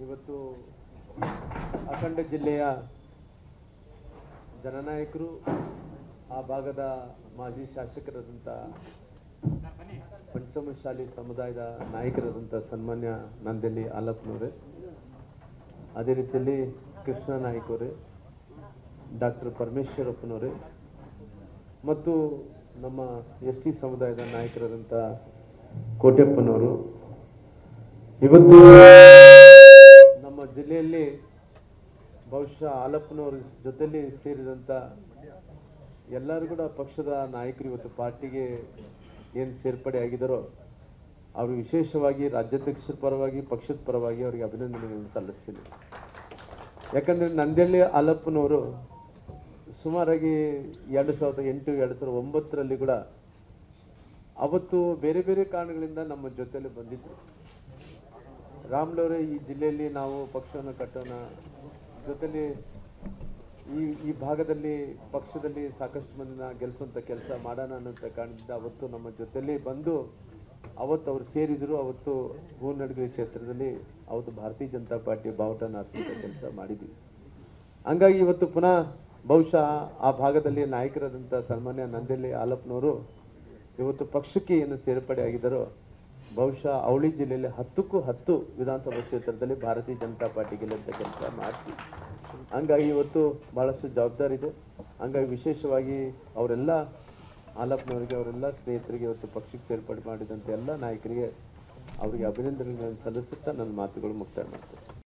ಇವತ್ತು ಅಖಂಡ ಜಿಲ್ಲೆಯ ಜನನಾಯಕರು ಆ ಭಾಗದ ಮಾಜಿ ಶಾಸಕರಾದಂಥ ಪಂಚಮಶಾಲಿ ಸಮುದಾಯದ ನಾಯಕರಾದಂಥ ಸನ್ಮಾನ್ಯ ನಂದೆಲ್ಲಿ ಆಲಪ್ಪನವರೇ ಅದೇ ರೀತಿಯಲ್ಲಿ ಕೃಷ್ಣ ನಾಯ್ಕ ಅವರೇ ಡಾಕ್ಟರ್ ಪರಮೇಶ್ವರಪ್ಪನವರೇ ಮತ್ತು ನಮ್ಮ ಎಸ್ ಟಿ ಸಮುದಾಯದ ನಾಯಕರಾದಂಥ ಕೋಟೆಪ್ಪನವರು ಇವತ್ತು ನಮ್ಮ ಜಿಲ್ಲೆಯಲ್ಲಿ ಬಹುಶಃ ಆಲಪ್ಪನವ್ರ ಜೊತೆಲಿ ಸೇರಿದಂಥ ಎಲ್ಲರೂ ಕೂಡ ಪಕ್ಷದ ನಾಯಕರು ಇವತ್ತು ಪಾರ್ಟಿಗೆ ಏನು ಸೇರ್ಪಡೆ ಆಗಿದ್ದಾರೋ ಅವರು ವಿಶೇಷವಾಗಿ ರಾಜ್ಯಾಧ್ಯಕ್ಷರ ಪರವಾಗಿ ಪಕ್ಷದ ಪರವಾಗಿ ಅವರಿಗೆ ಅಭಿನಂದನೆಗಳನ್ನು ಸಲ್ಲಿಸ್ತೀನಿ ಯಾಕಂದ್ರೆ ನಂದೆಳ್ಳಿ ಆಲಪ್ಪನವರು ಸುಮಾರಾಗಿ ಎರಡು ಸಾವಿರದ ಎಂಟು ಎರಡು ಸಾವಿರದ ಒಂಬತ್ತರಲ್ಲಿ ಕೂಡ ಅವತ್ತು ಬೇರೆ ಬೇರೆ ಕಾರಣಗಳಿಂದ ನಮ್ಮ ಜೊತೆಲಿ ಬಂದಿದ್ರು ರಾಮ್ಲವರೇ ಈ ಜಿಲ್ಲೆಯಲ್ಲಿ ನಾವು ಪಕ್ಷವನ್ನು ಕಟ್ಟೋಣ ಜೊತೆಲಿ ಈ ಈ ಭಾಗದಲ್ಲಿ ಪಕ್ಷದಲ್ಲಿ ಸಾಕಷ್ಟು ಮಂದಿನ ಗೆಲ್ಲಿಸುವಂತ ಕೆಲಸ ಮಾಡೋಣ ಅನ್ನೋಂಥ ಕಾರಣದಿಂದ ಅವತ್ತು ನಮ್ಮ ಜೊತೆಲಿ ಬಂದು ಅವತ್ತು ಅವ್ರು ಸೇರಿದ್ರು ಅವತ್ತು ಹೂನಡ್ಗರಿ ಕ್ಷೇತ್ರದಲ್ಲಿ ಅವತ್ತು ಭಾರತೀಯ ಜನತಾ ಪಾರ್ಟಿ ಬಾವುಟನ ಹಾಕುವಂಥ ಕೆಲಸ ಮಾಡಿದ್ವಿ ಹಂಗಾಗಿ ಇವತ್ತು ಪುನಃ ಬಹುಶಃ ಆ ಭಾಗದಲ್ಲಿ ನಾಯಕರಾದಂಥ ಸನ್ಮಾನ್ಯ ನಂದೆಲ್ಲಿ ಆಲಪ್ಪನವರು ಇವತ್ತು ಪಕ್ಷಕ್ಕೆ ಏನು ಸೇರ್ಪಡೆ ಆಗಿದ್ದಾರೋ ಬಹುಶಃ ಅವಳಿ ಜಿಲ್ಲೆಯಲ್ಲಿ ಹತ್ತಕ್ಕೂ ಹತ್ತು ವಿಧಾನಸಭಾ ಕ್ಷೇತ್ರದಲ್ಲಿ ಭಾರತೀಯ ಜನತಾ ಪಾರ್ಟಿ ಗೆಲ್ಲುವಂಥ ಕೆಲಸ ಮಾಡ್ತೀವಿ ಹಂಗಾಗಿ ಇವತ್ತು ಬಹಳಷ್ಟು ಜವಾಬ್ದಾರಿ ಇದೆ ಹಂಗಾಗಿ ವಿಶೇಷವಾಗಿ ಅವರೆಲ್ಲ ಆಲಪ್ಪನವರಿಗೆ ಅವರೆಲ್ಲ ಸ್ನೇಹಿತರಿಗೆ ಇವತ್ತು ಪಕ್ಷಕ್ಕೆ ಸೇರ್ಪಡೆ ಮಾಡಿದಂಥ ಎಲ್ಲ ನಾಯಕರಿಗೆ ಅವರಿಗೆ ಅಭಿನಂದನೆಗಳನ್ನು ಸಲ್ಲಿಸುತ್ತಾ ನನ್ನ ಮಾತುಗಳು ಮುಕ್ತಾಯ ಮಾಡ್ತೇನೆ